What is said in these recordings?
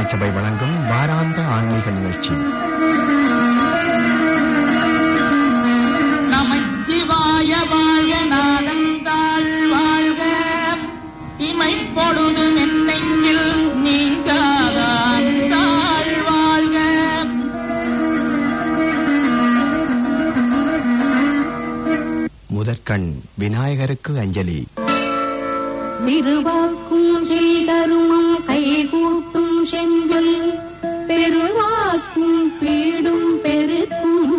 திருச்சபை வழங்கும் வாராந்த ஆன்மீக நிகழ்ச்சி நமச்சிவாய வாழ்க நாதந்தாள் வாழ்க இமைப்பொழுதும் என்னெங்கில் நீங்காதான் தாழ் வாழ்க முதற்கண் விநாயகருக்கு அஞ்சலி திருவாக்கும் செய்தருமம் கைகூட்டும் செஞ்சொல் பெருவாக்கும் பீடும் பெருக்கும்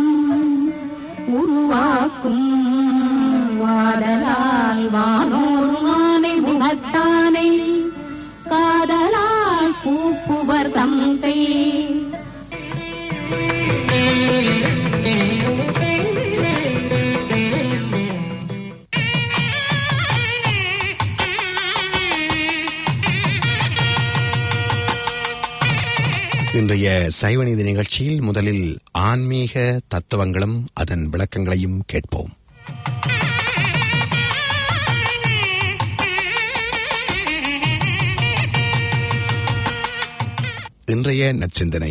உருவாக்கும் வாடலால் வானோரும் ஆனை முகத்தானை காதலால் பூப்புவர் தங்கை இன்றைய சைவநீதி நிகழ்ச்சியில் முதலில் ஆன்மீக தத்துவங்களும் அதன் விளக்கங்களையும் கேட்போம் இன்றைய நற்சிந்தனை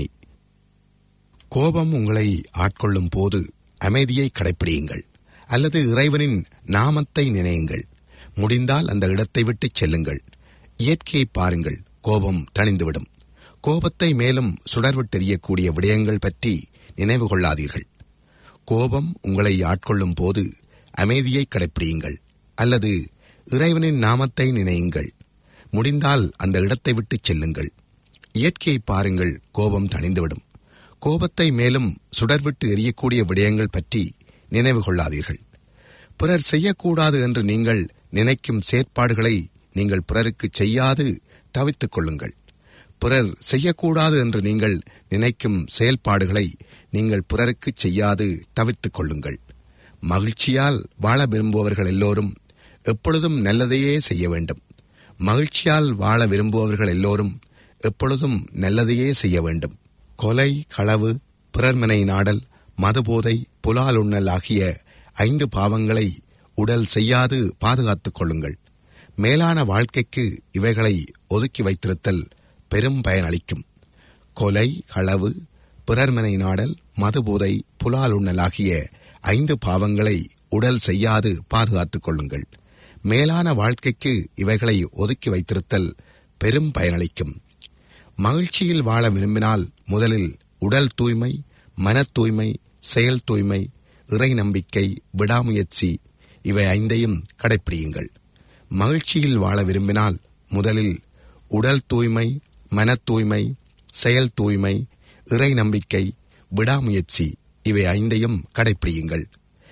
கோபம் உங்களை ஆட்கொள்ளும் போது அமைதியை கடைப்பிடியுங்கள் அல்லது இறைவனின் நாமத்தை நினையுங்கள் முடிந்தால் அந்த இடத்தை விட்டு செல்லுங்கள் இயற்கையை பாருங்கள் கோபம் தணிந்துவிடும் கோபத்தை மேலும் சுடர்விட்டெறியக்கூடிய விடயங்கள் பற்றி நினைவு கொள்ளாதீர்கள் கோபம் உங்களை ஆட்கொள்ளும் போது அமைதியை கடைப்பிடியுங்கள் அல்லது இறைவனின் நாமத்தை நினையுங்கள் முடிந்தால் அந்த இடத்தை விட்டு செல்லுங்கள் இயற்கையை பாருங்கள் கோபம் தணிந்துவிடும் கோபத்தை மேலும் சுடர்விட்டு எரியக்கூடிய விடயங்கள் பற்றி நினைவு கொள்ளாதீர்கள் பிறர் செய்யக்கூடாது என்று நீங்கள் நினைக்கும் செயற்பாடுகளை நீங்கள் பிறருக்கு செய்யாது தவித்துக் கொள்ளுங்கள் பிறர் செய்யக்கூடாது என்று நீங்கள் நினைக்கும் செயல்பாடுகளை நீங்கள் பிறருக்கு செய்யாது தவிர்த்துக் கொள்ளுங்கள் மகிழ்ச்சியால் வாழ விரும்புபவர்கள் எல்லோரும் எப்பொழுதும் நல்லதையே செய்ய வேண்டும் மகிழ்ச்சியால் வாழ விரும்புபவர்கள் எல்லோரும் எப்பொழுதும் நல்லதையே செய்ய வேண்டும் கொலை களவு பிறர்மனை நாடல் மதுபோதை புலால் உண்ணல் ஆகிய ஐந்து பாவங்களை உடல் செய்யாது பாதுகாத்துக் கொள்ளுங்கள் மேலான வாழ்க்கைக்கு இவைகளை ஒதுக்கி வைத்திருத்தல் பெரும் பயனளிக்கும் கொலை களவு பிறர்மனை நாடல் மதுபோதை புலால் உண்ணல் ஆகிய ஐந்து பாவங்களை உடல் செய்யாது பாதுகாத்துக் கொள்ளுங்கள் மேலான வாழ்க்கைக்கு இவைகளை ஒதுக்கி வைத்திருத்தல் பெரும் பயனளிக்கும் மகிழ்ச்சியில் வாழ விரும்பினால் முதலில் உடல் தூய்மை மன தூய்மை செயல் தூய்மை இறை நம்பிக்கை விடாமுயற்சி இவை ஐந்தையும் கடைப்பிடியுங்கள் மகிழ்ச்சியில் வாழ விரும்பினால் முதலில் உடல் தூய்மை மன தூய்மை செயல் தூய்மை இறை நம்பிக்கை விடாமுயற்சி இவை ஐந்தையும் கடைப்பிடியுங்கள்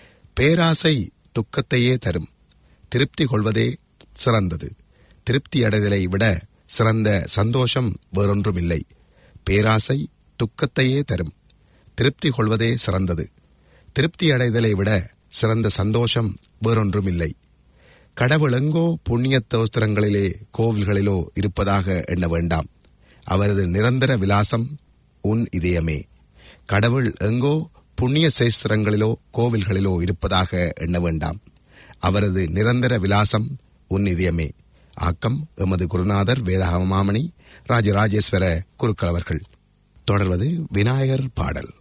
பேராசை துக்கத்தையே தரும் திருப்தி கொள்வதே சிறந்தது திருப்தி அடைதலை விட சிறந்த சந்தோஷம் வேறொன்றுமில்லை பேராசை துக்கத்தையே தரும் திருப்தி கொள்வதே சிறந்தது திருப்தி அடைதலை விட சிறந்த சந்தோஷம் வேறொன்றுமில்லை கடவுள் எங்கோ புண்ணிய தோஸ்திரங்களிலே கோவில்களிலோ இருப்பதாக எண்ண வேண்டாம் அவரது நிரந்தர விலாசம் உன் இதயமே கடவுள் எங்கோ புண்ணிய சேஸ்திரங்களிலோ கோவில்களிலோ இருப்பதாக எண்ண வேண்டாம் அவரது நிரந்தர விலாசம் உன் இதயமே ஆக்கம் எமது குருநாதர் வேதாகமாமணி ராஜராஜேஸ்வர குருக்கள் அவர்கள் தொடர்வது விநாயகர் பாடல்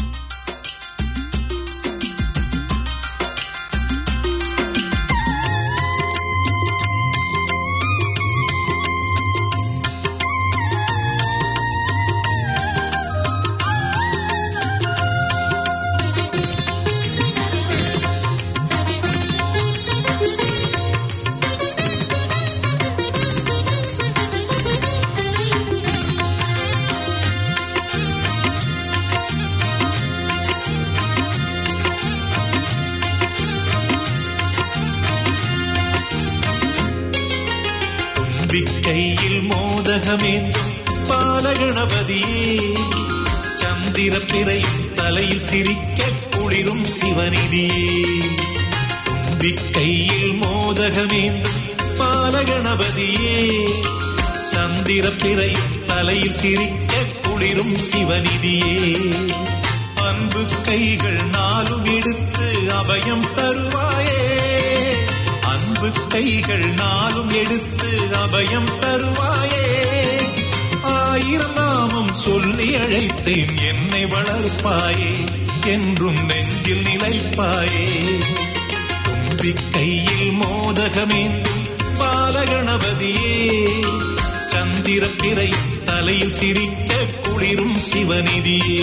தும்பிக்கையில் மோதகமேந்தும் பாலகணபதியே சந்திர பிறையும் தலையில் சிரிக்க குளிரும் சிவநிதியே தும்பிக்கையில் மோதகமேந்தும் பாலகணபதியே சந்திர பிறையும் தலையில் சிரிக்க குளிரும் சிவநிதியே அன்பு கைகள் நாளும் எடுத்து அபயம் தருவாயே அன்பு கைகள் நாளும் எடுத்து அபயம் தருவாயே ஆயிரம் நாமம் சொல்லி அழைத்தேன் என்னை வளர்ப்பாயே என்றும் நெஞ்சில் நிலைப்பாயே தும்பி கையில் மோதகமேந்தும் பாலகணபதியே சந்திர பிறை தலையில் சிரிக்க குளிரும் சிவநிதியே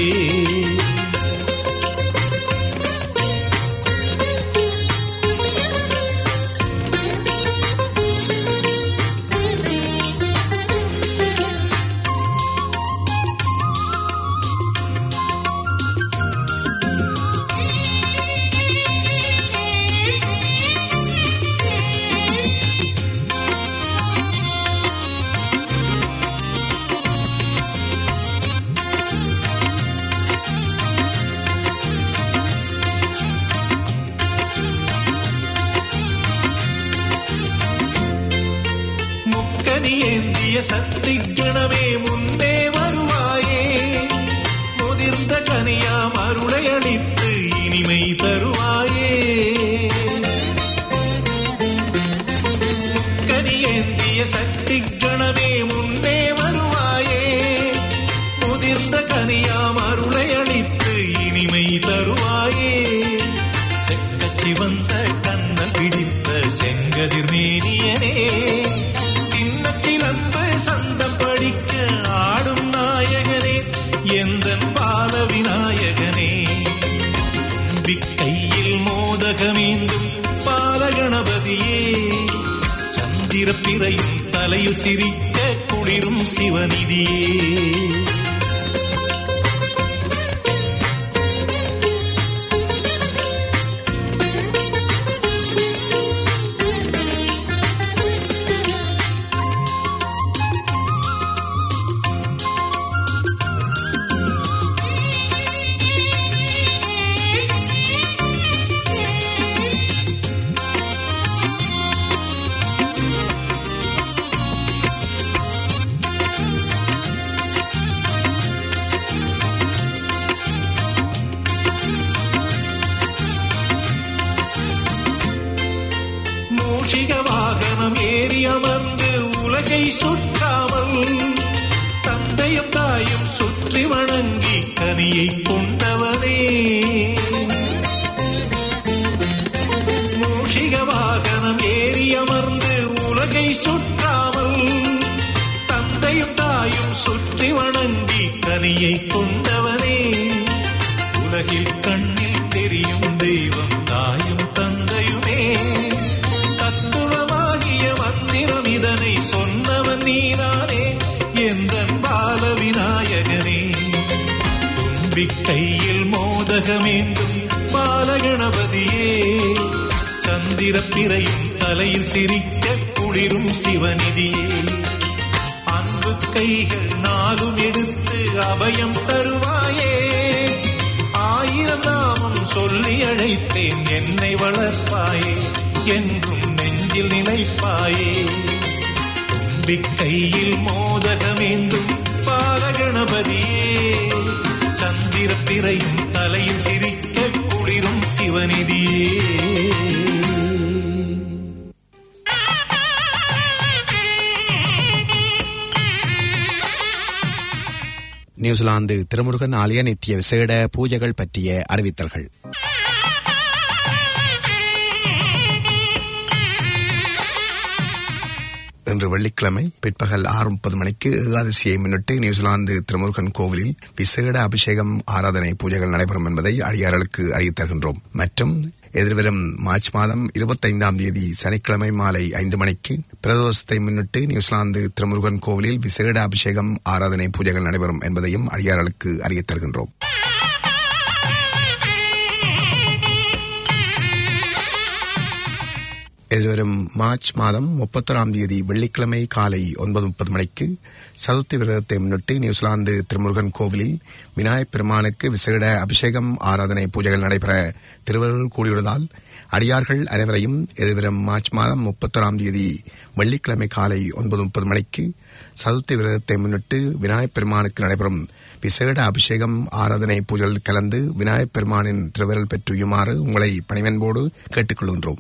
முக்கனி ஏந்திய சக்தி கணமே முன்னே வருவாயே முதிர்ந்த கனியாம் அருளை அளித்து இனிமை தருவாயே முக்கனி ஏந்திய சக்தி கணமே முன்னே வருவாயே முதிர்ந்த கனியாம் அருளை அளித்து இனிமை தருவாயே செக்கச் சிவந்த கண்ண பிடித்த செங்கதிர் மேனியனே சின்னத்திலந்து சந்தம் படிக்க ஆடும் நாயகனே எந்தன் பால விநாயகனே கையில் மோதகமீந்தும் பாலகணபதியே சந்திர பிறையும் தலையில் சிரிக்க குளிரும் சிவநிதியே மூஷிக வாகனம் ஏறி அமர்ந்து உலகை சுற்றாமல் தந்தையும் தாயும் சுற்றி வணங்கி கனியை கொண்டவனே மூஷிக வாகனம் ஏறி அமர்ந்து உலகை சுற்றாமல் தந்தையும் தாயும் சுற்றி வணங்கி கனியை கொண்டவனே உலகில் கண்ணில் தெரியும் தெய்வம் தாயும் தந்தையுமே தத்துவமாகிய மந்திரம் இதனை சொன்னவன் நீதானே எந்தன் பால விநாயகனே தும்பி கையில் மோதகமேந்தும் பாலகணபதியே சந்திர பிறையும் தலையில் சிரிக்க குளிரும் சிவநிதியே அன்பு கைகள் நாளும் எடுத்து அபயம் தருவாயே ஆயிரம் நாமம் சொல்லி அழைத்தேன் என்னை வளர்ப்பாயே என்றும் நெஞ்சில் நிலைப்பாயே தும்பி கையில் மோதகமேந்தும் பாலகணபதியே சந்திர பிறையும் தலையில் சிரிக்க குளிரும் சிவநிதியே நியூசிலாந்து திருமுருகன் ஆலய நித்திய விசேட பூஜைகள் பற்றிய அறிவித்தல்கள் இன்று வெள்ளிக்கிழமை பிற்பகல் ஆறு முப்பது மணிக்கு ஏகாதசியை முன்னிட்டு நியூசிலாந்து திருமுருகன் கோவிலில் விசேட அபிஷேகம் ஆராதனை பூஜைகள் நடைபெறும் என்பதை அடியார்களுக்கு அறிவித்தருகின்றோம் மற்றும் எதிர்வரும் மார்ச் மாதம் இருபத்தைந்தாம் தேதி சனிக்கிழமை மாலை ஐந்து மணிக்கு பிரதோஷத்தை முன்னிட்டு நியூசிலாந்து திருமுருகன் கோவிலில் விசேட அபிஷேகம் ஆராதனை பூஜைகள் நடைபெறும் என்பதையும் அடியார்களுக்கு அறிவித்தருகின்றோம் எதிர்வரும் மார்ச் மாதம் முப்பத்தொராம் தேதி வெள்ளிக்கிழமை காலை ஒன்பது முப்பது மணிக்கு சதுர்த்தி விரதத்தை முன்னிட்டு நியூசிலாந்து திருமுருகன் கோவிலில் விநாயகப் பெருமானுக்கு விசேட அபிஷேகம் ஆராதனை பூஜைகள் நடைபெற திருவருள் கூடியுள்ளதால் அடியார்கள் அனைவரையும் எதிர்வரும் மார்ச் மாதம் முப்பத்தொராம் தேதி வெள்ளிக்கிழமை காலை ஒன்பது முப்பது மணிக்கு சதுர்த்தி விரதத்தை முன்னிட்டு விநாயகப் பெருமானுக்கு நடைபெறும் விசேட அபிஷேகம் ஆராதனை பூஜைகளில் கலந்து விநாயகப் பெருமானின் திருவருள் பெற்றுயுமாறு உங்களை பணிவன்போடு கேட்டுக்கொள்கின்றோம்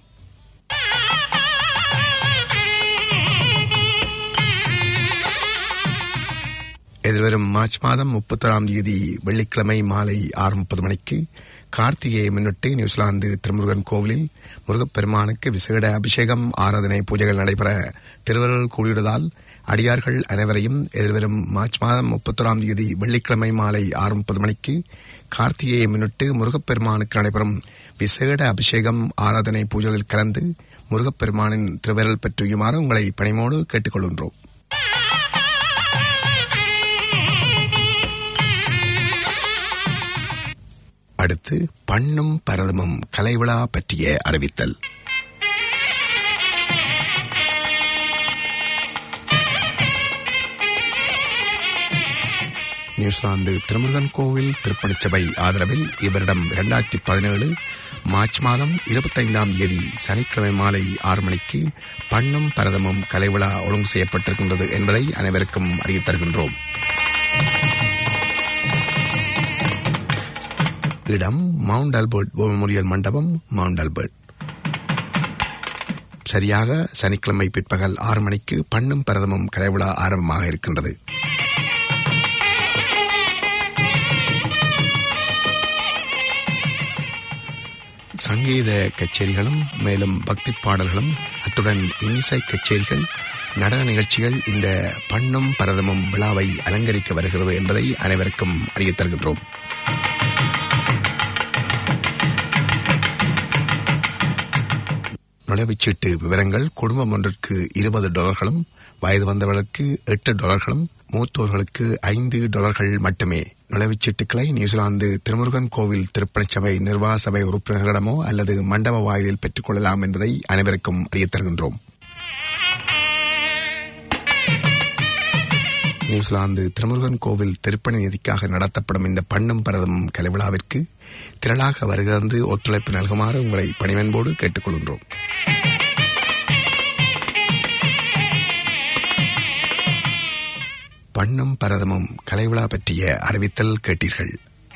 எதிர்வரும் மார்ச் மாதம் முப்பத்தொராம் தேதி வெள்ளிக்கிழமை மாலை ஆறு முப்பது மணிக்கு கார்த்திகையை முன்னிட்டு நியூசிலாந்து திருமுருகன் கோவிலில் முருகப்பெருமானுக்கு விசேட அபிஷேகம் ஆராதனை பூஜைகள் நடைபெற திருவருள் கூடியுள்ளதால் அடியார்கள் அனைவரையும் எதிர்வரும் மார்ச் மாதம் முப்பத்தொராம் தேதி வெள்ளிக்கிழமை மாலை ஆறு முப்பது மணிக்கு கார்த்திகையை முன்னிட்டு முருகப்பெருமானுக்கு நடைபெறும் விசேட அபிஷேகம் ஆராதனை பூஜைகளில் கலந்து முருகப்பெருமானின் திருவிரல் பெற்றுயுமாறு உங்களை பணிமோடு கேட்டுக்கொள்கின்றோம் அடுத்து பண்ணும் பரதமும் கலைவிழா பற்றிய அறிவித்தல் நியூசிலாந்து திருமுருகன் கோவில் திருப்பணிச்சபை ஆதரவில் இவரிடம் இரண்டாயிரத்தி பதினேழு மார்ச் மாதம் இருபத்தைந்தாம் தேதி சனிக்கிழமை மாலை ஆறு மணிக்கு பண்ணும் பரதமும் கலைவிழா ஒழுங்கு செய்யப்பட்டிருக்கின்றது என்பதை அனைவருக்கும் அறிவித் தருகின்றோம் இடம் மவுண்ட் ஆல்பர்ட் மெமோரியல் மண்டபம் மவுண்ட் ஆல்பர்ட் சரியாக சனிக்கிழமை பிற்பகல் ஆறு மணிக்கு பண்ணும் பரதமும் கலைவிழா ஆரம்பமாக இருக்கின்றது சங்கீத கச்சேரிகளும் மேலும் பக்தி பாடல்களும் அத்துடன் இன்னிசை கச்சேரிகள் நடன நிகழ்ச்சிகள் இந்த பண்ணும் பரதமும் விழாவை அலங்கரிக்க வருகிறது என்பதை அனைவருக்கும் அறியத் தருகின்றோம் நுழைவுச்சீட்டு விவரங்கள் குடும்பம் ஒன்றிற்கு இருபது டாலர்களும் வயது வந்தவர்களுக்கு எட்டு டாலர்களும் மூத்தோர்களுக்கு ஐந்து டாலர்கள் மட்டுமே நுழைவுச்சீட்டுக்களை நியூசிலாந்து திருமுருகன் கோவில் திருப்பணிச்சபை நிர்வாக சபை உறுப்பினர்களிடமோ அல்லது மண்டப வாயிலில் பெற்றுக் கொள்ளலாம் என்பதை அனைவருக்கும் அறியத் தருகின்றோம் நியூசிலாந்து திருமுருகன் கோவில் திருப்பணி நிதிக்காக நடத்தப்படும் இந்த பண்ணும் பரதம் கலைவிழாவிற்கு திரளாக வருகிறது ஒத்துழைப்பு நல்குமாறு உங்களை பணிவன்போடு கேட்டுக்கொள்கின்றோம் பண்ணும் பரதமும் கலைவிழா பற்றிய அறிவித்தல் கேட்டீர்கள்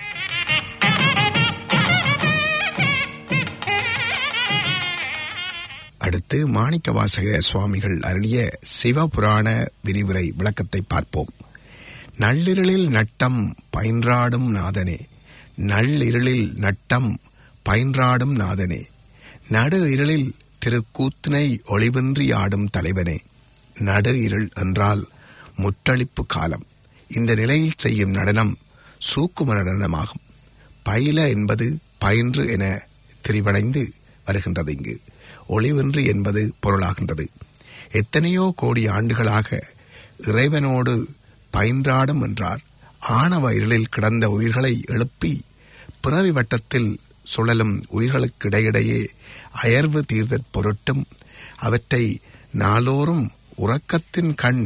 அடுத்து மாணிக்க வாசக சுவாமிகள் அருளிய சிவபுராண விரிவுரை விளக்கத்தை பார்ப்போம் நள்ளிருளில் நட்டம் பயின்றாடும் நாதனே நள்ளிருளில் நட்டம் பயின்றாடும் நாதனே நடு இருளில் திருக்கூத்தினை ஒளிவின்றி ஆடும் தலைவனே நடு இருள் என்றால் முற்றளிப்பு காலம் இந்த நிலையில் செய்யும் நடனம் சூக்கும நடனமாகும் பயில என்பது பயின்று என திரிவடைந்து வருகின்றது இங்கு ஒளிவென்று என்பது பொருளாகின்றது எத்தனையோ கோடி ஆண்டுகளாக இறைவனோடு பயின்றாடும் என்றார் ஆணவ இருளில் கிடந்த உயிர்களை எழுப்பி பிறவி வட்டத்தில் சுழலும் உயிர்களுக்கிடையிடையே அயர்வு தீர்தற் பொருட்டும் அவற்றை நாளோறும் உறக்கத்தின் கண்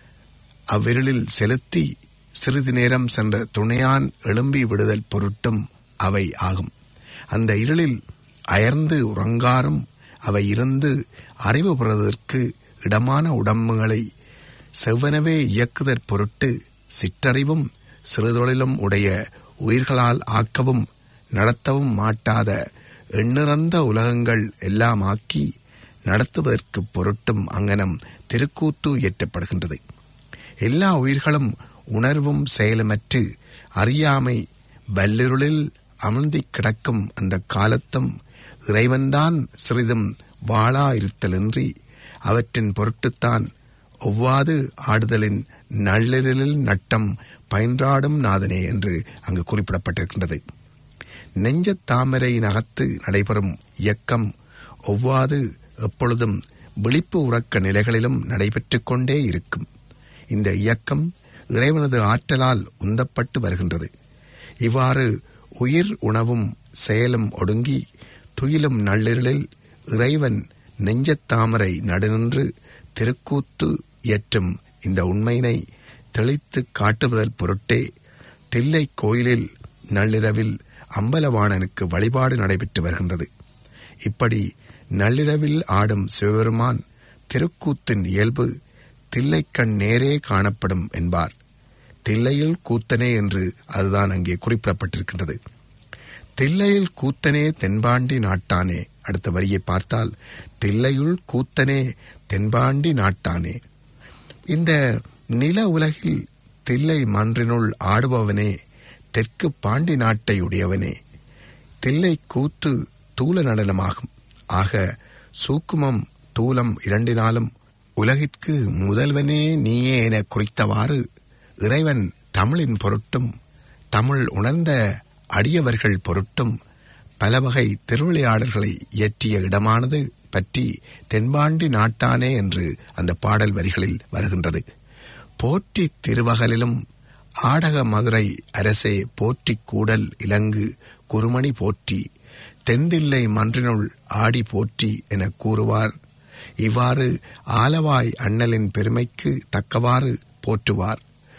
அவ்விரலில் செலுத்தி சிறிது நேரம் சென்ற துணையான் எழும்பி விடுதல் பொருட்டும் அவை ஆகும் அந்த இருளில் அயர்ந்து உறங்காரும் அவை இருந்து அறிவு பெறுவதற்கு இடமான உடம்புகளை செவ்வனவே இயக்குதற் பொருட்டு சிற்றறிவும் சிறுதொழிலும் உடைய உயிர்களால் ஆக்கவும் நடத்தவும் மாட்டாத எண்ணிறந்த உலகங்கள் எல்லாம் ஆக்கி நடத்துவதற்கு பொருட்டும் அங்கனம் திருக்கூத்து இயற்றப்படுகின்றது எல்லா உயிர்களும் உணர்வும் செயலுமற்று அறியாமை வல்லிருளில் அமர்ந்தி கிடக்கும் அந்த காலத்தும் இறைவன்தான் சிறிதும் வாழா இருத்தலின்றி அவற்றின் பொருட்டுத்தான் ஒவ்வாது ஆடுதலின் நள்ளிரலில் நட்டம் பயின்றாடும் நாதனே என்று அங்கு குறிப்பிடப்பட்டிருக்கின்றது நெஞ்சத் தாமரையின் அகத்து நடைபெறும் இயக்கம் ஒவ்வாது எப்பொழுதும் விழிப்பு உறக்க நிலைகளிலும் நடைபெற்றுக் கொண்டே இருக்கும் இந்த இயக்கம் இறைவனது ஆற்றலால் உந்தப்பட்டு வருகின்றது இவ்வாறு உயிர் உணவும் செயலும் ஒடுங்கி துயிலும் நள்ளிரலில் இறைவன் நெஞ்சத்தாமரை நடுநின்று திருக்கூத்து இயற்றும் இந்த உண்மையினை தெளித்து காட்டுவதல் பொருட்டே தில்லை கோயிலில் நள்ளிரவில் அம்பலவாணனுக்கு வழிபாடு நடைபெற்று வருகின்றது இப்படி நள்ளிரவில் ஆடும் சிவபெருமான் திருக்கூத்தின் இயல்பு தில்லைக்கண் நேரே காணப்படும் என்பார் தில்லையில் கூத்தனே என்று அதுதான் அங்கே குறிப்பிடப்பட்டிருக்கின்றது தில்லையில் கூத்தனே தென்பாண்டி நாட்டானே அடுத்த வரியை பார்த்தால் தில்லையுள் கூத்தனே தென்பாண்டி நாட்டானே இந்த நில உலகில் தில்லை மன்றினுள் ஆடுபவனே தெற்கு பாண்டி நாட்டை உடையவனே தில்லை கூத்து தூல நடனமாகும் ஆக சூக்குமம் தூலம் இரண்டினாலும் உலகிற்கு முதல்வனே நீயே என குறித்தவாறு இறைவன் தமிழின் பொருட்டும் தமிழ் உணர்ந்த அடியவர்கள் பொருட்டும் பல வகை திருவிளையாடல்களை இயற்றிய இடமானது பற்றி தென்பாண்டி நாட்டானே என்று அந்த பாடல் வரிகளில் வருகின்றது போற்றி திருவகலிலும் ஆடக மதுரை அரசே போற்றி கூடல் இலங்கு குருமணி போற்றி தென்தில்லை மன்றினுள் ஆடி போற்றி என கூறுவார் இவ்வாறு ஆலவாய் அண்ணலின் பெருமைக்கு தக்கவாறு போற்றுவார்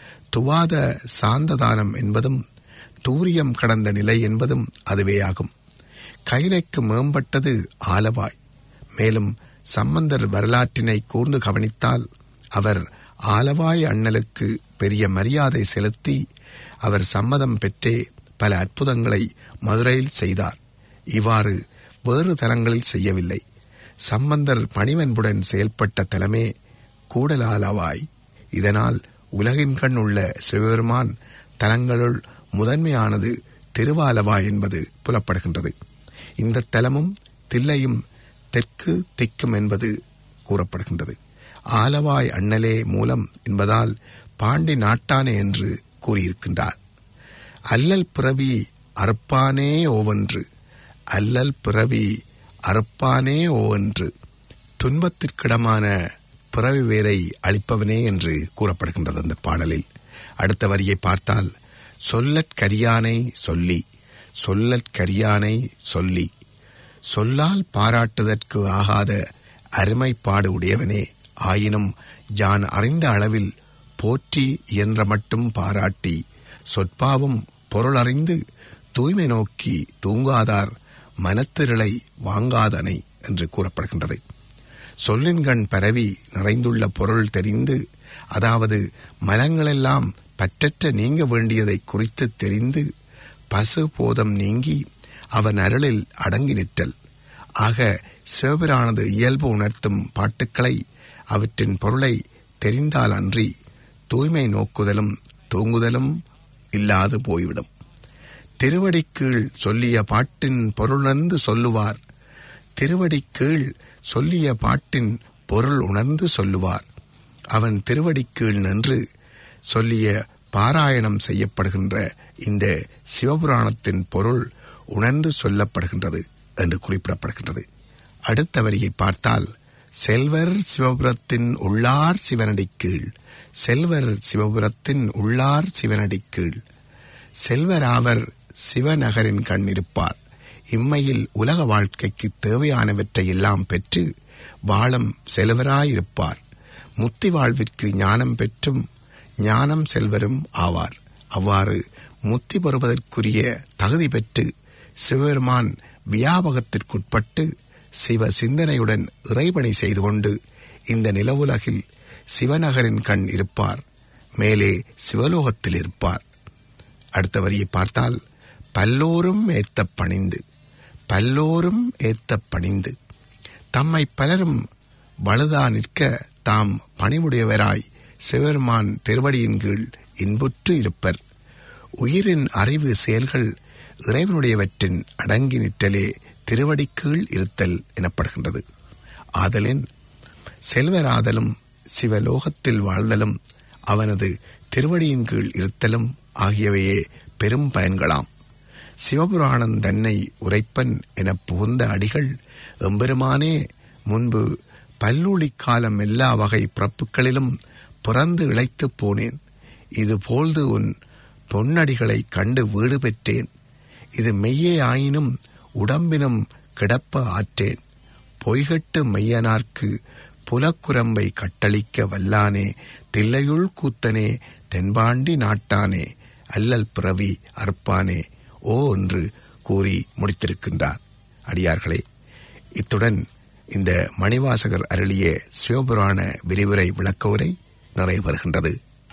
துவாத சாந்ததானம் என்பதும் தூரியம் கடந்த நிலை என்பதும் அதுவேயாகும் கைலைக்கு மேம்பட்டது ஆலவாய் மேலும் சம்பந்தர் வரலாற்றினை கூர்ந்து கவனித்தால் அவர் ஆலவாய் அண்ணலுக்கு பெரிய மரியாதை செலுத்தி அவர் சம்மதம் பெற்றே பல அற்புதங்களை மதுரையில் செய்தார் இவ்வாறு வேறு தலங்களில் செய்யவில்லை சம்பந்தர் பணிவன்புடன் செயல்பட்ட தலமே கூடலாலவாய் இதனால் உலகின் கண் உள்ள சிவபெருமான் தலங்களுள் முதன்மையானது திருவாலவாய் என்பது புலப்படுகின்றது இந்த தலமும் தில்லையும் தெற்கு திக்கும் என்பது கூறப்படுகின்றது ஆலவாய் அண்ணலே மூலம் என்பதால் பாண்டி நாட்டானே என்று கூறியிருக்கின்றார் அல்லல் பிறவி அறுப்பானே ஓவென்று அல்லல் பிறவி அறுப்பானே ஓவென்று துன்பத்திற்கிடமான பிறவி வேரை அளிப்பவனே என்று கூறப்படுகின்றது அந்த பாடலில் அடுத்த வரியை பார்த்தால் சொல்லற் கரியானை சொல்லி சொல்லற் கரியானை சொல்லி சொல்லால் பாராட்டுதற்கு ஆகாத அருமைப்பாடு உடையவனே ஆயினும் யான் அறிந்த அளவில் போற்றி இயன்ற மட்டும் பாராட்டி சொற்பாவும் பொருள் அறிந்து தூய்மை நோக்கி தூங்காதார் மனத்திரளை வாங்காதனை என்று கூறப்படுகின்றது சொல்லின்கண் பரவி நிறைந்துள்ள பொருள் தெரிந்து அதாவது மலங்களெல்லாம் பற்றற்ற நீங்க வேண்டியதை குறித்து தெரிந்து பசு போதம் நீங்கி அவன் அருளில் அடங்கி நிற்றல் ஆக சிவபிரானது இயல்பு உணர்த்தும் பாட்டுக்களை அவற்றின் பொருளை தெரிந்தால் அன்றி தூய்மை நோக்குதலும் தூங்குதலும் இல்லாது போய்விடும் திருவடிக்கீழ் சொல்லிய பாட்டின் பொருளுணர்ந்து சொல்லுவார் திருவடிக்கீழ் சொல்லிய பாட்டின் பொருள் உணர்ந்து சொல்லுவார் அவன் திருவடிக்கீழ் நின்று சொல்லிய பாராயணம் செய்யப்படுகின்ற இந்த சிவபுராணத்தின் பொருள் உணர்ந்து சொல்லப்படுகின்றது என்று குறிப்பிடப்படுகின்றது அடுத்த வரியை பார்த்தால் செல்வர் சிவபுரத்தின் உள்ளார் சிவனடி கீழ் செல்வர் சிவபுரத்தின் உள்ளார் சிவனடி கீழ் செல்வராவர் சிவநகரின் கண் இருப்பார் இம்மையில் உலக வாழ்க்கைக்கு தேவையானவற்றை எல்லாம் பெற்று வாழும் செல்வராயிருப்பார் முத்தி வாழ்விற்கு ஞானம் பெற்றும் ஞானம் செல்வரும் ஆவார் அவ்வாறு முத்தி பெறுவதற்குரிய தகுதி பெற்று சிவபெருமான் வியாபகத்திற்குட்பட்டு சிவ சிந்தனையுடன் இறைபணி செய்து கொண்டு இந்த நிலவுலகில் சிவநகரின் கண் இருப்பார் மேலே சிவலோகத்தில் இருப்பார் அடுத்த வரியை பார்த்தால் பல்லோரும் ஏத்த பணிந்து பல்லோரும் ஏத்த பணிந்து தம்மை பலரும் வலுதா நிற்க தாம் பணிவுடையவராய் சிவபெருமான் திருவடியின் கீழ் இன்புற்று இருப்பர் உயிரின் அறிவு செயல்கள் இறைவனுடையவற்றின் அடங்கி நிற்றலே திருவடிக்கீழ் இருத்தல் எனப்படுகின்றது ஆதலின் செல்வராதலும் சிவலோகத்தில் வாழ்தலும் அவனது திருவடியின் கீழ் இருத்தலும் ஆகியவையே பெரும் பயன்களாம் சிவபுராணன் தன்னை உரைப்பன் என புகுந்த அடிகள் எம்பெருமானே முன்பு பல்லூழி காலம் எல்லா வகை பிறப்புகளிலும் பிறந்து இழைத்துப் போனேன் இது போல்து உன் பொன்னடிகளை கண்டு வீடு பெற்றேன் இது மெய்யே ஆயினும் உடம்பினும் கிடப்ப ஆற்றேன் பொய்கட்டு மெய்யனார்க்கு புலக்குரம்பை கட்டளிக்க வல்லானே தில்லையுள் கூத்தனே தென்பாண்டி நாட்டானே அல்லல் பிறவி அற்பானே ஓ என்று கூறி முடித்திருக்கின்றார் அடியார்களே இத்துடன் இந்த மணிவாசகர் அருளிய சிவபுராண விரிவுரை விளக்க உரை நிறைவு பெறுகின்றது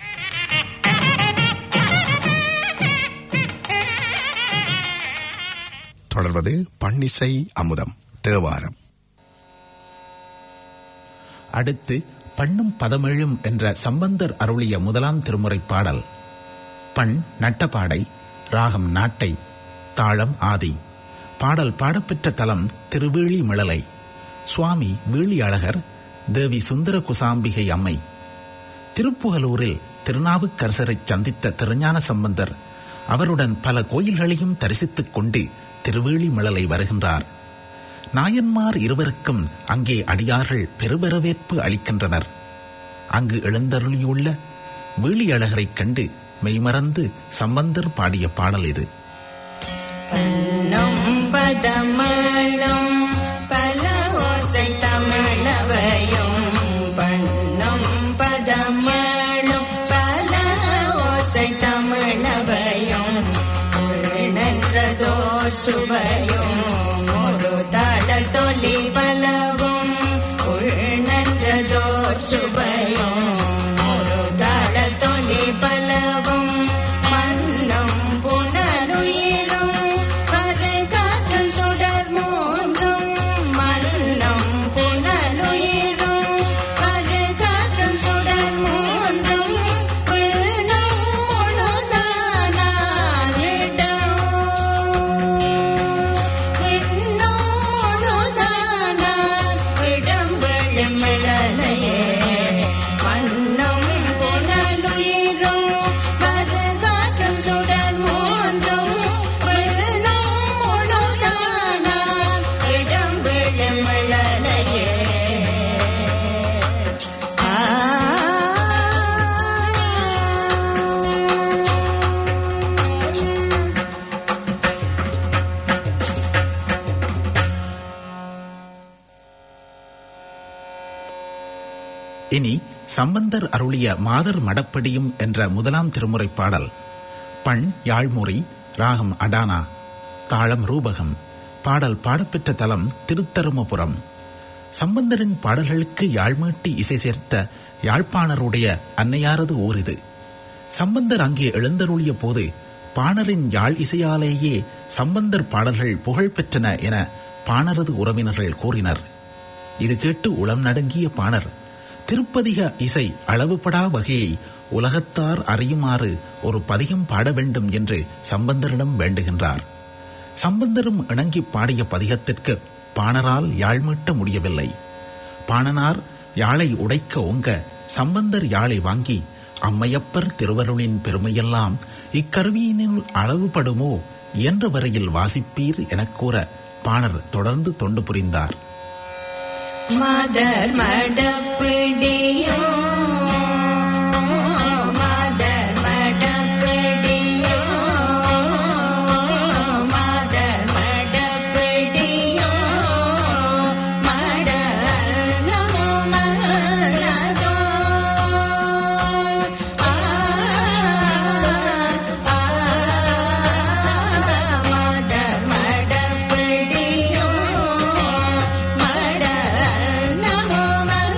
தொடர்வது பன்னிசை அமுதம் தேவாரம் அடுத்து பண்ணும் பதமெழும் என்ற சம்பந்தர் அருளிய முதலாம் திருமுறை பாடல் பண் நட்டபாடை ராகம் நாட்டை தாளம் ஆதி பாடல் பாடப்பெற்ற தலம் திருவேளி மிளலை சுவாமி வீழியழகர் தேவி சுந்தர குசாம்பிகை அம்மை திருப்புகலூரில் திருநாவுக்கரசரை சந்தித்த திருஞான சம்பந்தர் அவருடன் பல கோயில்களையும் தரிசித்துக் கொண்டு திருவேளி மிளலை வருகின்றார் நாயன்மார் இருவருக்கும் அங்கே அடியார்கள் பெருவரவேற்பு அளிக்கின்றனர் அங்கு எழுந்தருளியுள்ள வீழியழகரைக் கண்டு மெய்மறந்து சம்பந்தர் பாடிய பாடல் இது பண்ணும் பதமளம் பல ஓசை தமிழவையும் பண்ணும் பதமளும் பல ஓசை தமிழவையும் உள்நன்றதோர் சுவையும் ஒரு தள தொலி பலவும் உள்நன்றதோர் சுவையும் ஒரு தள தொலி பலவும் மன்னம் புனலுயிரும் பருகாற்றும் சுடர் மூன்றும் மன்னம் புனலுயிரும் பருகாற்றும் சுடர் மூன்றும் விண்ணும் முழுதானிடம் விண்ணும் முழுதானான் விடம்பெளி மிளலையே மண்ணும் புனலுயிரும் பருகாற்றும் சுடர் மூன்றும் விண்ணும் முழுதானான் விடம்பெளி மிளலையே இனி சம்பந்தர் அருளிய மாதர் மடப்படியும் என்ற முதலாம் திருமுறை பாடல் பண் யாழ்முறை ராகம் அடானா தாளம் ரூபகம் பாடல் பாடப்பெற்ற தலம் திருத்தருமபுரம் சம்பந்தரின் பாடல்களுக்கு யாழ்மீட்டி இசை சேர்த்த யாழ்ப்பாணருடைய அன்னையாரது ஊர் இது சம்பந்தர் அங்கே எழுந்தருளிய போது பாணரின் யாழ் இசையாலேயே சம்பந்தர் பாடல்கள் புகழ் பெற்றன என பாணரது உறவினர்கள் கூறினர் இது கேட்டு உளம் நடுங்கிய பாணர் திருப்பதிக இசை அளவுபடா வகையை உலகத்தார் அறியுமாறு ஒரு பதிகம் பாட வேண்டும் என்று சம்பந்தரிடம் வேண்டுகின்றார் சம்பந்தரும் இணங்கி பாடிய பதிகத்திற்கு பாணரால் யாழ் மீட்ட முடியவில்லை பாணனார் யாழை உடைக்க ஓங்க சம்பந்தர் யாழை வாங்கி அம்மையப்பர் திருவருளின் பெருமையெல்லாம் இக்கருவியினுள் அளவுபடுமோ என்ற வரையில் வாசிப்பீர் எனக் கூற பாணர் தொடர்ந்து தொண்டு புரிந்தார் மதர் மடப்பிடியும் மதர் மடப்பிடியும் மதர் மடப்பிடியும் மடல் நமோ மனதோ ஆ ஆ மதர் மடப்பிடியும் மடல் நமோ மனதோ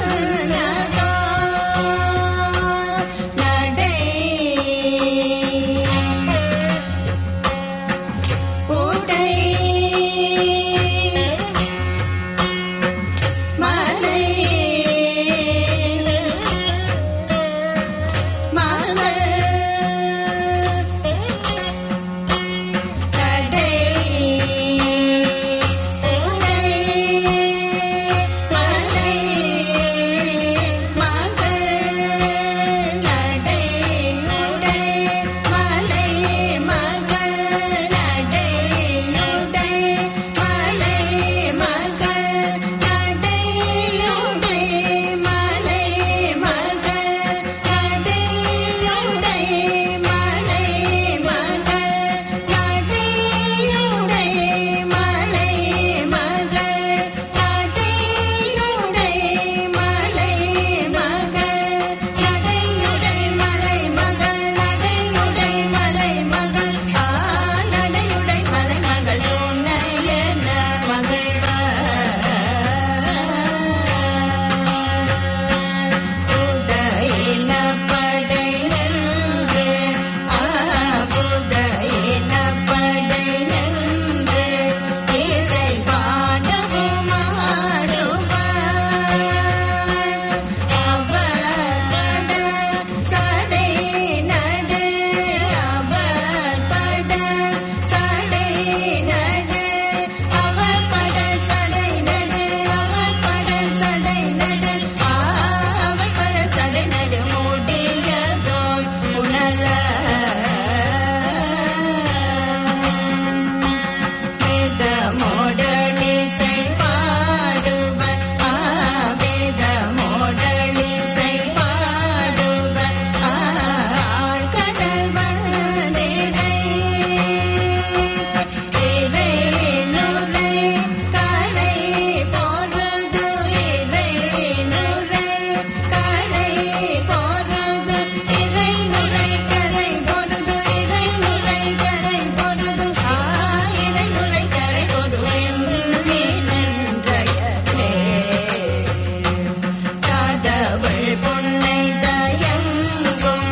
காதவள் பொன்னை தயங்கும்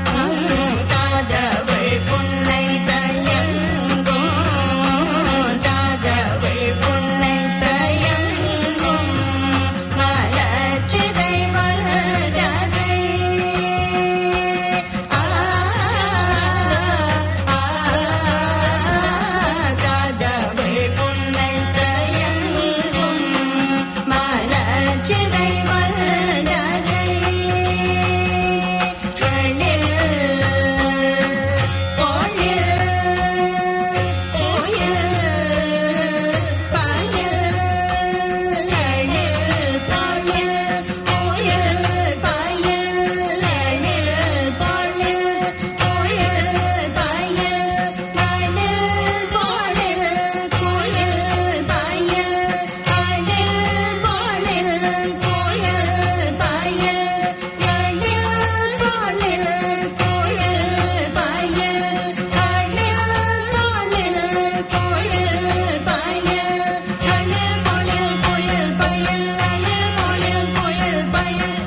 காதவள் பொன்னை தயங்கும் காதவள் பொன்னை தயங்கும் மலச்சிதை வளரதை ஆ காதவள் பொன்னை தயங்கும் மலச்சிதை வளரதை கண்ணில் பொன்னில் கோயில் பாயில் அணில் பாயில் கோயில் பாயில் அணில் பாயில் கோயில் பாயில் அணில் பாலில் கோயில் பாயில் அணில் பாலில் கோயில் பாயில் அணில் பாலில் கோயில் பாயில் அணில் பாலில் கோயில் பாயில் அணில் பாலில் கோயில் பாயில் அணில் பாலில் கோயில் பாயில்